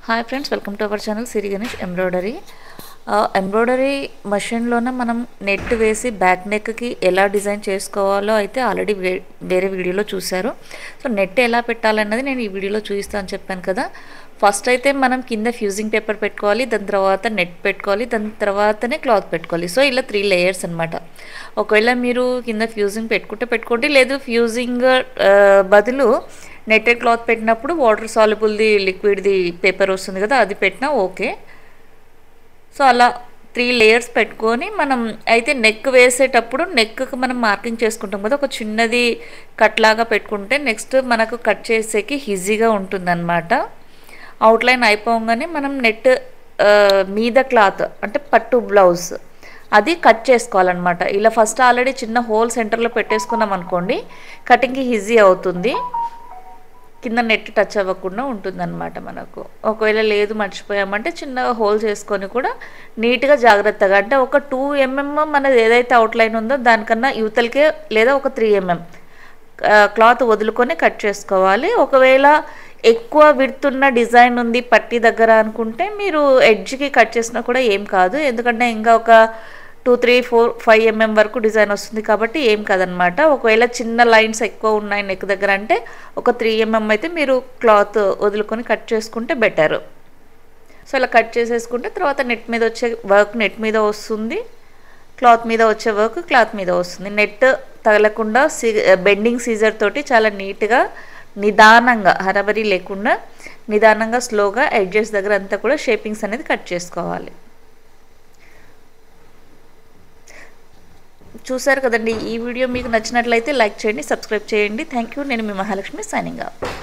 hi friends welcome to our channel Siri Ganesh embroidery embroidery మషిన్లోనే మనం net వేసి బ్యాక్ నెక్కి ఎలా డిజైన్ చేసుకోవాలో అయితే ఆల్రెడీ వే వేరే వీడియోలో చూశారు సో నెట్ ఎలా పెట్టాలన్నది నేను ఈ వీడియోలో చూపిస్తాను చెప్పాను కదా ఫస్ట్ అయితే మనం కింద ఫ్యూజింగ్ పేపర్ పెట్టుకోవాలి దాని తర్వాత నెట్ పెట్టుకోవాలి దాని తర్వాతనే క్లాత్ పెట్టుకోవాలి సో ఇలా త్రీ లేయర్స్ అనమాట ఒకవేళ మీరు కింద ఫ్యూజింగ్ పెట్టుకుంటే పెట్టుకోండి లేదు ఫ్యూజింగ్ బదులు నెట్టెడ్ క్లాత్ పెట్టినప్పుడు వాటర్ సాల్యుబుల్ది లిక్విడ్ది పేపర్ వస్తుంది కదా అది పెట్టినా ఓకే సో అలా త్రీ లేయర్స్ పెట్టుకొని మనం అయితే నెక్ వేసేటప్పుడు నెక్కి మనం మార్కింగ్ చేసుకుంటాం కదా ఒక చిన్నది కట్ లాగా పెట్టుకుంటే నెక్స్ట్ మనకు కట్ చేసేకి ఈజీగా ఉంటుందన్నమాట అవుట్లైన్ అయిపోగానే మనం నెట్ మీద క్లాత్ అంటే పట్టు బ్లౌజ్ అది కట్ చేసుకోవాలన్నమాట ఇలా ఫస్ట్ ఆల్రెడీ చిన్న హోల్ సెంటర్లో పెట్టేసుకున్నాం అనుకోండి కటింగ్కి ఈజీ అవుతుంది కింద నెట్ టచ్ అవ్వకుండా ఉంటుందన్నమాట మనకు ఒకవేళ లేదు మర్చిపోయామంటే చిన్నగా హోల్ చేసుకొని కూడా నీట్గా జాగ్రత్తగా అంటే ఒక టూ ఎంఎం మనది ఏదైతే అవుట్లైన్ ఉందో దానికన్నా యువతలకే లేదా ఒక త్రీ ఎంఎం క్లాత్ వదులుకొని కట్ చేసుకోవాలి ఒకవేళ ఎక్కువ విడుతున్న డిజైన్ ఉంది పట్టి దగ్గర అనుకుంటే మీరు ఎడ్జ్కి కట్ చేసినా కూడా ఏం కాదు ఎందుకంటే ఇంకా ఒక two three four five mm వరకు డిజైన్ వస్తుంది కాబట్టి ఏం కాదనమాట ఒకవేళ చిన్న లైన్స్ ఎక్కువ ఉన్నాయి నెక్ దగ్గర అంటే ఒక త్రీ ఎంఎం అయితే మీరు క్లాత్ వదులుకొని కట్ చేసుకుంటే బెటర్ సో ఇలా కట్ చేసేసుకుంటే తర్వాత నెట్ మీద వచ్చే వర్క్ నెట్ మీద వస్తుంది క్లాత్ మీద వచ్చే వర్క్ క్లాత్ మీద వస్తుంది నెట్ తగలకుండా సీ బెండింగ్ సీజర్ తోటి చాలా నీట్గా నిదానంగా హరబరి లేకుండా నిదానంగా స్లోగా ఎడ్జెస్ దగ్గర అంతా కూడా షేపింగ్స్ అనేది కట్ చేసుకోవాలి చూసారు కదండి ఈ వీడియో మీకు నచ్చినట్లయితే లైక్ చేయండి సబ్స్క్రైబ్ చేయండి థ్యాంక్ యూ నేను మీ మహాలక్ష్మి సైనింగ్